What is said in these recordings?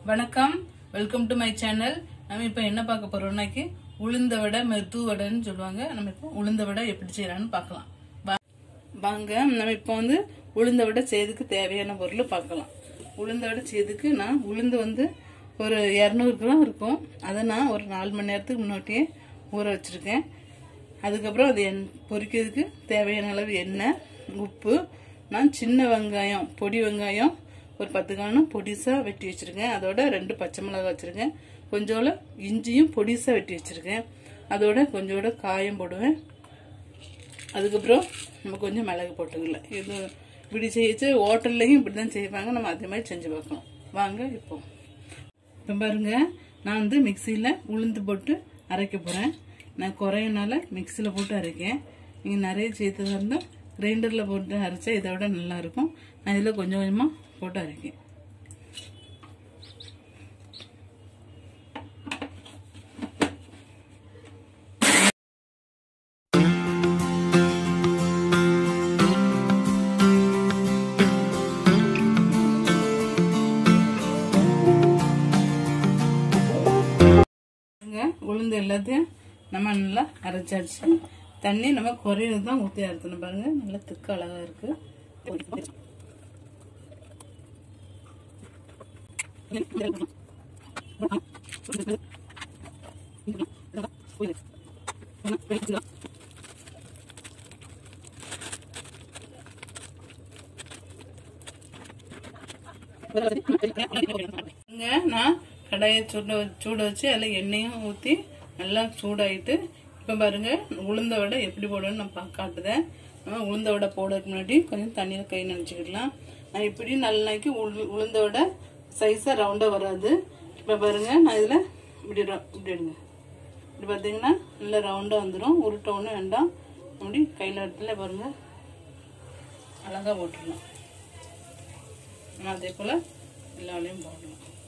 வணக்கம் welcome to my channel நம்ம இப்போ என்ன பார்க்க போறோம்னாக்கி உளுந்த வடை மெத்து வடைன்னு சொல்லுவாங்க நம்ம இப்போ உளுந்த வடை எப்படி செய்யலாம்னு பார்க்கலாம் வா- வாங்க நம்ம இப்போ வந்து உளுந்த வடை செய்யறதுக்கு தேவையான பொருள் பார்க்கலாம் உளுந்த வடை செய்யறதுக்கு நான் உளுந்து வந்து ஒரு இரநூறு கிராம் இருக்கும் அதை நான் ஒரு நாலு மணி நேரத்துக்கு முன்னாடியே ஊற வச்சிருக்கேன் அதுக்கப்புறம் அது எண் பொரிக்கிறதுக்கு தேவையான அளவு எண்ணெய் உப்பு நான் சின்ன வெங்காயம் பொடி வெங்காயம் ஒரு பத்து காணும் பொடிசாக வெட்டி வச்சுருக்கேன் அதோட ரெண்டு பச்சை மிளகாய் வச்சுருக்கேன் கொஞ்சோட இஞ்சியும் பொடிசாக வெட்டி வச்சுருக்கேன் அதோட கொஞ்சோட காயம் போடுவேன் அதுக்கப்புறம் நம்ம கொஞ்சம் மிளகு போட்டுக்கலாம் இது இப்படி செய்யிச்சு ஹோட்டல்லையும் இப்படி தான் செய்வாங்க நம்ம அதே மாதிரி செஞ்சு பார்க்கலாம் வாங்க இப்போ இப்போ பாருங்க நான் வந்து மிக்சியில் உளுந்து போட்டு அரைக்க போகிறேன் நான் குறையனால மிக்சியில் போட்டு அரைக்கேன் நீங்கள் நிறைய சேர்த்ததாக இருந்தால் கிரைண்டரில் போட்டு அரைச்சா இதை விட நல்லாயிருக்கும் நான் இதில் கொஞ்சம் கொஞ்சமாக போட்டு அரைக்கேன் பாருங்க, உளுந்து எல்லாத்தையும் நம்ம நல்லா அரைச்சாச்சு தண்ணி நம்ம குறையிறது தான் ஊற்றி அரைத்தணும் பாருங்க நல்லா திக்கு அழகா இருக்கு இங்க நான் கடாயை சூட சூட வச்சு அதில் எண்ணெயும் ஊற்றி நல்லா சூடாயிட்டு இப்போ பாருங்க உளுந்த வடை எப்படி போடணும்னு நான் பா- காட்டுதேன் நம்ம உளுந்த வடை போடுறதுக்கு முன்னாடி கொஞ்சம் தண்ணியில் கை நினச்சிக்கிடலாம் நான் இப்படி நல்ல நாளைக்கு உளு உளுந்த வடை சைஸாக ரவுண்டாக வராது இப்போ பாருங்க நான் இதில் இப்படி ர- இப்படி எடுங்க இப்படி பார்த்தீங்கன்னா நல்லா ரவுண்டாக வந்துடும் உருட்ட ஒன்றும் வேண்டாம் அப்படி கையில் இடத்துல பாருங்க அழகாக போட்டுடலாம் நான் அதே போல் எல்லா வேலையும் போடலாம்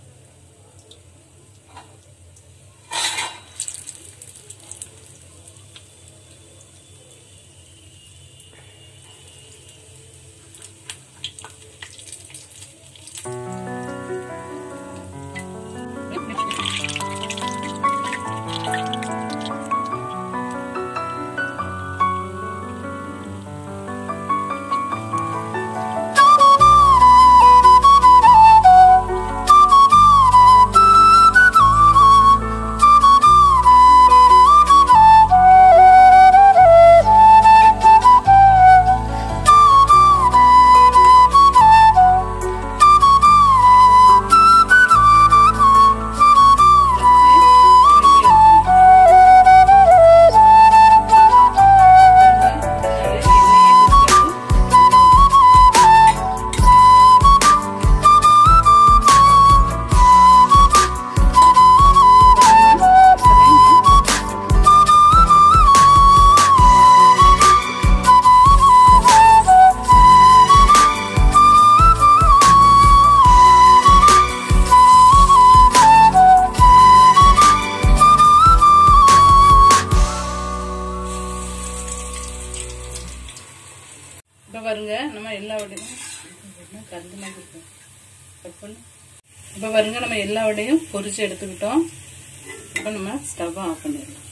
இப்போ பாருங்க நம்ம எல்லா வடையும் கந்து மாதிரி இருக்கும் கட் பண்ணு இப்போ பாருங்க நம்ம எல்லா வடையும் பொரிச்சு எடுத்துக்கிட்டோம் இப்போ நம்ம ஸ்டவ்வை ஆஃப் பண்ணிடலாம்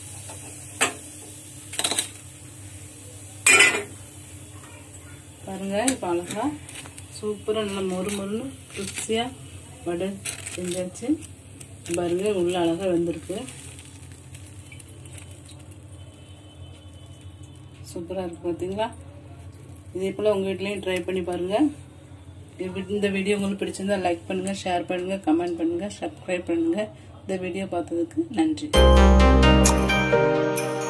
பாருங்க இப்போ அழகா சூப்பராக நல்லா மொறு மொறுன்னு கிறிஸ்பியாக வடை செஞ்சாச்சு பாருங்க உள்ள அழகா வெந்திருக்கு சூப்பராக இருக்கு பார்த்தீங்களா இதே போல் உங்கள் வீட்லேயும் ட்ரை பண்ணி பாருங்கள் இந்த வீடியோ உங்களுக்கு பிடிச்சிருந்தா லைக் பண்ணுங்கள் ஷேர் பண்ணுங்கள் கமெண்ட் பண்ணுங்கள் சப்ஸ்கிரைப் பண்ணுங்கள் இந்த வீடியோ பார்த்ததுக்கு நன்றி